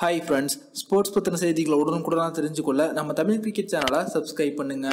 hi friends sports பற்றின செய்திகளை உடனுக்குடனாக தெரிஞ்சுக்கொள்ள நம்ம தமிழ் கிரிக்கெட் சேனலை சப்ஸ்கிரைப் பண்ணுங்க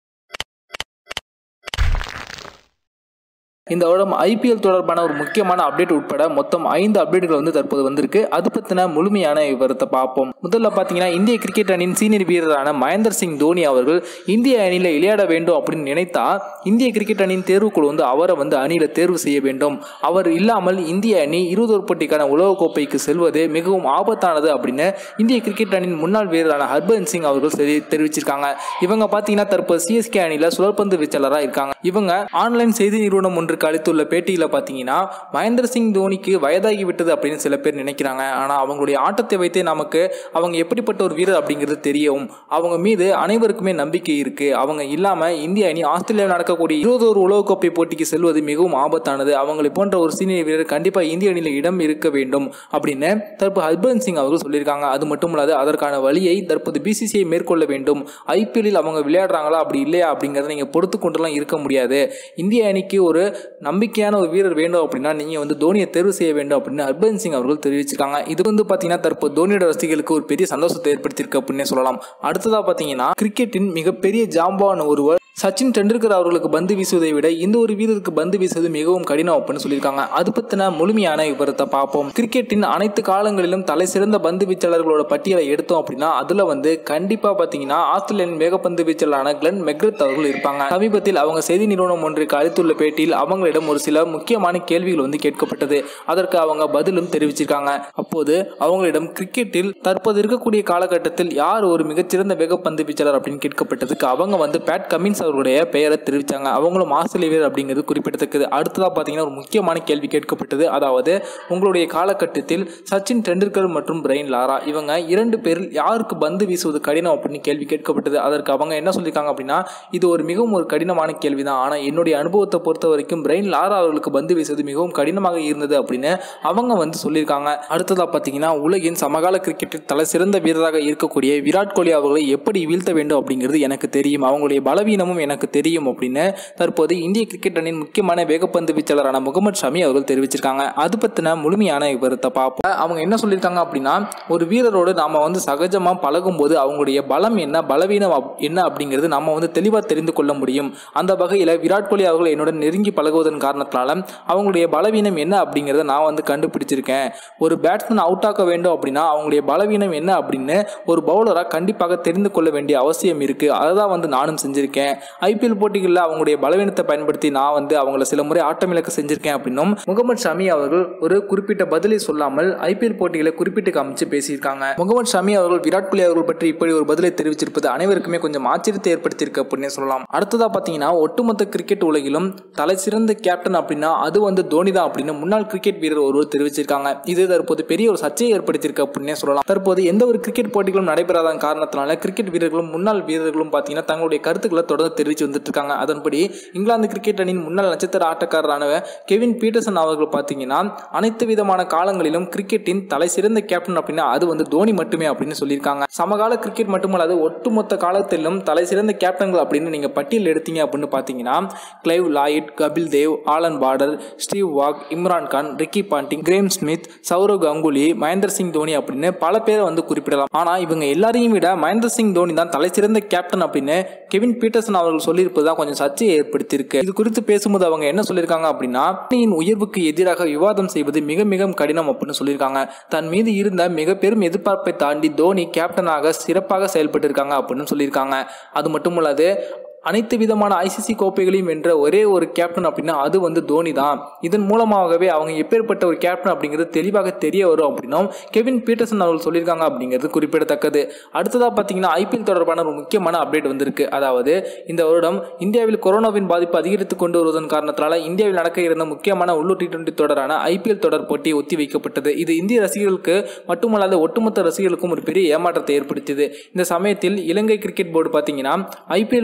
இந்த வருடம் ஐபிஎல் தொடர்பான ஒரு முக்கியமான அப்டேட் உட்பட மொத்தம் ஐந்து அப்டேட்கள் வந்து தற்போது வந்திருக்கு அது பற்றின முழுமையான விவரத்தை பார்ப்போம் முதல்ல பார்த்தீங்கன்னா இந்திய கிரிக்கெட் அணியின் சீனியர் வீரரான மகேந்தர் சிங் தோனி அவர்கள் இந்திய அணியில் விளையாட வேண்டும் அப்படின்னு நினைத்தா இந்திய கிரிக்கெட் அணியின் தேர்வுக்குழு வந்து அவரை வந்து அணியில் தேர்வு செய்ய வேண்டும் அவர் இல்லாமல் இந்திய அணி இருபது போட்டிக்கான உலகக்கோப்பைக்கு செல்வது மிகவும் ஆபத்தானது அப்படின்னு இந்திய கிரிக்கெட் அணியின் முன்னாள் வீரரான ஹர்பன் சிங் அவர்கள் தெரி தெரிவிச்சிருக்காங்க இவங்க பார்த்தீங்கன்னா தற்போது சிஎஸ்கே அணியில் சுழற்பந்து வீச்சாளராக இருக்காங்க இவங்க ஆன்லைன் செய்தி நிறுவனம் ஒன்றுக்கு அளித்துள்ள பேட்டியில் பார்த்தீங்கன்னா மகேந்திர சிங் தோனிக்கு வயதாகி விட்டது அப்படின்னு சில பேர் நினைக்கிறாங்க ஆனால் அவங்களுடைய ஆட்டத்தை வைத்தே நமக்கு அவங்க எப்படிப்பட்ட ஒரு வீரர் அப்படிங்கிறது தெரியும் அவங்க மீது அனைவருக்குமே நம்பிக்கை இருக்கு அவங்க இல்லாமல் இந்திய அணி ஆஸ்திரேலியாவில் நடக்கக்கூடிய இருபதோரு உலகக்கோப்பை போட்டிக்கு செல்வது மிகவும் ஆபத்தானது அவங்களை போன்ற ஒரு சீனியர் வீரர் கண்டிப்பாக இந்திய அணியில் இடம் இருக்க வேண்டும் அப்படின்னு தற்போது ஹர்பன் சிங் அவர்கள் சொல்லியிருக்காங்க அது மட்டும் இல்லாது அதற்கான வழியை தற்போது பிசிசிஐ மேற்கொள்ள வேண்டும் ஐபிஎல்லில் அவங்க விளையாடுறாங்களா அப்படி இல்லையா அப்படிங்கிறத நீங்கள் பொறுத்து கொண்டுலாம் இருக்க முடியாது இந்திய அணிக்கு ஒரு நம்பிக்கையான ஒரு வீரர் வேண்டும் அப்படின்னா நீங்கள் வந்து தோனியை தேர்வு செய்ய வேண்டும் அப்படின்னு ஹர்பன் சிங் அவர்கள் தெரிவிச்சிருக்காங்க இது வந்து பார்த்தீங்கன்னா தற்போது தோனியோட ரசிகர்களுக்கு ஒரு பெரிய சந்தோஷத்தை ஏற்படுத்தியிருக்கு அப்படின்னே சொல்லலாம் அடுத்ததாக பார்த்தீங்கன்னா கிரிக்கெட்டின் மிகப்பெரிய ஜாம்பான ஒருவர் சச்சின் டெண்டுல்கர் அவர்களுக்கு பந்து வீசுவதை விட இந்த ஒரு வீரருக்கு பந்து வீசுவது மிகவும் கடினம் அப்படின்னு சொல்லியிருக்காங்க அது பற்றின முழுமையான விவரத்தை பார்ப்போம் கிரிக்கெட்டின் அனைத்து காலங்களிலும் தலை சிறந்த பந்து வீச்சாளர்களோட பட்டியலை எடுத்தோம் அப்படின்னா அதில் வந்து கண்டிப்பாக பார்த்தீங்கன்னா ஆஸ்திரேலியன் வேகப்பந்து வீச்சாளரான கிளன் மெக்ரத் அவர்கள் இருப்பாங்க சமீபத்தில் அவங்க செய்தி நிறுவனம் ஒன்றுக்கு அளித்துள்ள பேட்டியில் அவங்களிடம் ஒரு சில முக்கியமான கேள்விகள் வந்து கேட்கப்பட்டது அதற்கு அவங்க பதிலும் தெரிவிச்சிருக்காங்க அப்போது அவங்களிடம் கிரிக்கெட்டில் தற்போது இருக்கக்கூடிய காலகட்டத்தில் யார் ஒரு மிகச்சிறந்த வேகப்பந்து வீச்சாளர் அப்படின்னு கேட்கப்பட்டதுக்கு அவங்க வந்து பேட் கமின்ஸ் அவர்களுடைய பெயரை தெரிவித்தாங்க அவங்களும் ஆஸ்திரேலிய வீரர் அப்படிங்கிறது குறிப்பிடத்தக்கது அடுத்ததாக பார்த்தீங்கன்னா ஒரு முக்கியமான கேள்வி கேட்கப்பட்டது அதாவது உங்களுடைய காலகட்டத்தில் சச்சின் டெண்டுல்கர் மற்றும் பிரெயின் லாரா இவங்க இரண்டு பேரில் யாருக்கு பந்து வீசுவது கடினம் அப்படின்னு கேள்வி கேட்கப்பட்டது அதற்கு அவங்க என்ன சொல்லியிருக்காங்க அப்படின்னா இது ஒரு மிகவும் ஒரு கடினமான கேள்வி தான் ஆனால் என்னுடைய அனுபவத்தை பொறுத்த வரைக்கும் பிரெயின் லாரா அவர்களுக்கு பந்து வீசுவது மிகவும் கடினமாக இருந்தது அப்படின்னு அவங்க வந்து சொல்லியிருக்காங்க அடுத்ததாக பார்த்தீங்கன்னா உலகின் சமகால கிரிக்கெட்டில் தலை சிறந்த வீரராக இருக்கக்கூடிய விராட் கோலி அவர்களை எப்படி வீழ்த்த வேண்டும் அப்படிங்கிறது எனக்கு தெரியும் அவங்களுடைய பலவீனமும் எனக்கு தெரியும் அப்படின்னு தற்போது இந்திய கிரிக்கெட் அணியின் முக்கியமான வேகப்பந்து வீச்சாளரான முகமது ஷமி அவர்கள் தெரிவிச்சிருக்காங்க அது பற்றின முழுமையான விவரத்தை பார்ப்போம் அவங்க என்ன சொல்லியிருக்காங்க அப்படின்னா ஒரு வீரரோடு நாம வந்து சகஜமாக பழகும்போது அவங்களுடைய பலம் என்ன பலவீனம் அப்- என்ன அப்படிங்கிறது நம்ம வந்து தெளிவாக தெரிந்து கொள்ள முடியும் அந்த வகையில் விராட் கோலி அவர்கள் என்னுடன் நெருங்கி பழகுவதன் காரணத்தினால அவங்களுடைய பலவீனம் என்ன அப்படிங்கிறத நான் வந்து கண்டுபிடிச்சிருக்கேன் ஒரு பேட்ஸ்மேன் அவுட் ஆக்க வேண்டும் அப்படின்னா அவங்களுடைய பலவீனம் என்ன அப்படின்னு ஒரு பவுலராக கண்டிப்பாக தெரிந்து கொள்ள வேண்டிய அவசியம் இருக்கு அதை தான் வந்து நானும் செஞ்சிருக்கேன் ஐபிஎல் போட்டிகளில் அவங்களுடைய பலவீனத்தை பயன்படுத்தி நான் வந்து அவங்கள சில முறை ஆட்டமிழக்க செஞ்சிருக்கேன் அப்படின்னும் முகமது ஷமி அவர்கள் ஒரு குறிப்பிட்ட பதிலை சொல்லாமல் ஐபிஎல் போட்டிகளை குறிப்பிட்டு காமிச்சு பேசியிருக்காங்க முகமது ஷமி அவர்கள் விராட் கோலி அவர்கள் பற்றி இப்படி ஒரு பதிலை தெரிவிச்சிருப்பது அனைவருக்குமே கொஞ்சம் ஆச்சரியத்தை ஏற்படுத்தியிருக்கு அப்படின்னே சொல்லலாம் அடுத்ததா பார்த்தீங்கன்னா ஒட்டுமொத்த கிரிக்கெட் உலகிலும் தலை சிறந்த கேப்டன் அப்படின்னா அது வந்து தோனி தான் அப்படின்னு முன்னாள் கிரிக்கெட் வீரர் ஒருவர் தெரிவிச்சிருக்காங்க இது தற்போது பெரிய ஒரு சர்ச்சையை ஏற்படுத்தியிருக்கு அப்படின்னே சொல்லலாம் தற்போது எந்த ஒரு கிரிக்கெட் போட்டிகளும் நடைபெறாத காரணத்தினால கிரிக்கெட் வீரர்களும் முன்னாள் வீரர்களும் பார்த்தீங்கன்னா தங்களுடைய கருத்துக்களை தொடர்ந்து தெரிவித்து வந்துட்டு இருக்காங்க அதன்படி இங்கிலாந்து கிரிக்கெட் அணியின் முன்னாள் நட்சத்திர ஆட்டக்காரரான கெவின் பீட்டர்சன் அவர்கள் பார்த்தீங்கன்னா அனைத்து விதமான காலங்களிலும் கிரிக்கெட்டின் தலை சிறந்த கேப்டன் அப்படின்னா அது வந்து தோனி மட்டுமே அப்படின்னு சொல்லியிருக்காங்க சமகால கிரிக்கெட் மட்டுமல்லாது ஒட்டுமொத்த காலத்திலும் தலை சிறந்த கேப்டன்கள் அப்படின்னு நீங்க பட்டியல் எடுத்தீங்க அப்படின்னு பார்த்தீங்கன்னா Clive Lloyd Kapil Dev Allan Border Steve Waugh Imran Khan Ricky Ponting Graeme Smith Sourav Ganguly Mahendra Singh Dhoni அப்படின்னு பல பேரை வந்து குறிப்பிடலாம் ஆனா இவங்க எல்லாரையும் விட மகேந்திர சிங் தோனி தான் தலை சிறந்த கேப்டன் அப்படின்னு கெவின் பீட்டர்சன் அவர்கள் சொல்லியிருப்பது தான் கொஞ்சம் சர்ச்சையை ஏற்படுத்தியிருக்கு இது குறித்து பேசும்போது அவங்க என்ன சொல்லியிருக்காங்க அப்படின்னா அணியின் உயர்வுக்கு எதிராக விவாதம் செய்வது மிக மிக கடினம் அப்படின்னு சொல்லியிருக்காங்க தன் மீது இருந்த மிக பெரும் எதிர்பார்ப்பை தாண்டி தோனி கேப்டனாக சிறப்பாக செயல்பட்டு இருக்காங்க அப்படின்னு சொல்லியிருக்காங்க அது மட்டும் இல்லாது அனைத்து விதமான ஐசிசி கோப்பைகளையும் வென்ற ஒரே ஒரு கேப்டன் அப்படின்னா அது வந்து தோனி தான் இதன் மூலமாகவே அவங்க எப்பேற்பட்ட ஒரு கேப்டன் அப்படிங்கிறது தெளிவாக தெரிய வரும் அப்படின்னும் கெவின் பீட்டர்சன் அவர்கள் சொல்லியிருக்காங்க அப்படிங்கிறது குறிப்பிடத்தக்கது அடுத்ததாக பார்த்தீங்கன்னா ஐபிஎல் தொடர்பான ஒரு முக்கியமான அப்டேட் வந்திருக்கு அதாவது இந்த வருடம் இந்தியாவில் கொரோனாவின் பாதிப்பு அதிகரித்து கொண்டு வருவதன் காரணத்தினால இந்தியாவில் நடக்க இருந்த முக்கியமான உள்ளூர் டி டுவெண்டி தொடரான ஐபிஎல் தொடர் போட்டி ஒத்தி வைக்கப்பட்டது இது இந்திய ரசிகர்களுக்கு மட்டுமல்லாத ஒட்டுமொத்த ரசிகர்களுக்கும் ஒரு பெரிய ஏமாற்றத்தை ஏற்படுத்தியது இந்த சமயத்தில் இலங்கை கிரிக்கெட் போர்டு பார்த்தீங்கன்னா ஐபிஎல் போட்டியை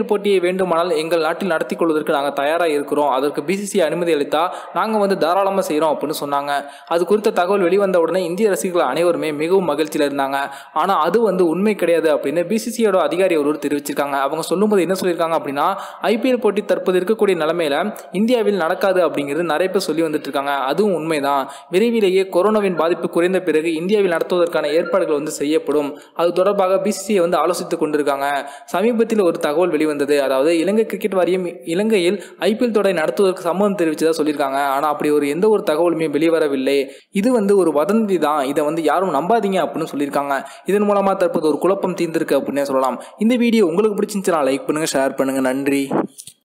வேண்டுமானால் எங்கள் நாட்டில் நடத்தி கொள்வதற்கு நாங்கள் தயாராக இருக்கிறோம் அதற்கு பிசிசி அனுமதி அளித்தா நாங்கள் வந்து தாராளமாக செய்கிறோம் அப்படின்னு சொன்னாங்க அது குறித்த தகவல் வெளிவந்த உடனே இந்திய ரசிகர்கள் அனைவருமே மிகவும் மகிழ்ச்சியில் இருந்தாங்க ஆனால் அது வந்து உண்மை கிடையாது அப்படின்னு பிசிசியோட அதிகாரி ஒருவர் தெரிவிச்சிருக்காங்க அவங்க சொல்லும்போது என்ன சொல்லியிருக்காங்க அப்படின்னா ஐபிஎல் போட்டி தற்போது இருக்கக்கூடிய நிலைமையில இந்தியாவில் நடக்காது அப்படிங்கிறது நிறைய பேர் சொல்லி வந்துட்டு இருக்காங்க அதுவும் உண்மைதான் விரைவிலேயே கொரோனாவின் பாதிப்பு குறைந்த பிறகு இந்தியாவில் நடத்துவதற்கான ஏற்பாடுகள் வந்து செய்யப்படும் அது தொடர்பாக பிசிசியை வந்து ஆலோசித்துக் கொண்டிருக்காங்க சமீபத்தில் ஒரு தகவல் வெளிவந்தது அதாவது இலங்கை கிரிக்கெட் வாரியம் இலங்கையில் ஐபிஎல் தொடரை நடத்துவதற்கு சம்மதம் தெரிவிச்சதா சொல்லியிருக்காங்க ஆனால் அப்படி ஒரு எந்த ஒரு தகவலுமே வெளிவரவில்லை இது வந்து ஒரு வதந்தி தான் இதை வந்து யாரும் நம்பாதீங்க அப்படின்னு சொல்லியிருக்காங்க இதன் மூலமாக தற்போது ஒரு குழப்பம் தீர்ந்திருக்கு அப்படின்னே சொல்லலாம் இந்த வீடியோ உங்களுக்கு பிடிச்சிருந்துச்சுன்னா லைக் பண்ணுங்க ஷேர் பண்ணுங்க நன்றி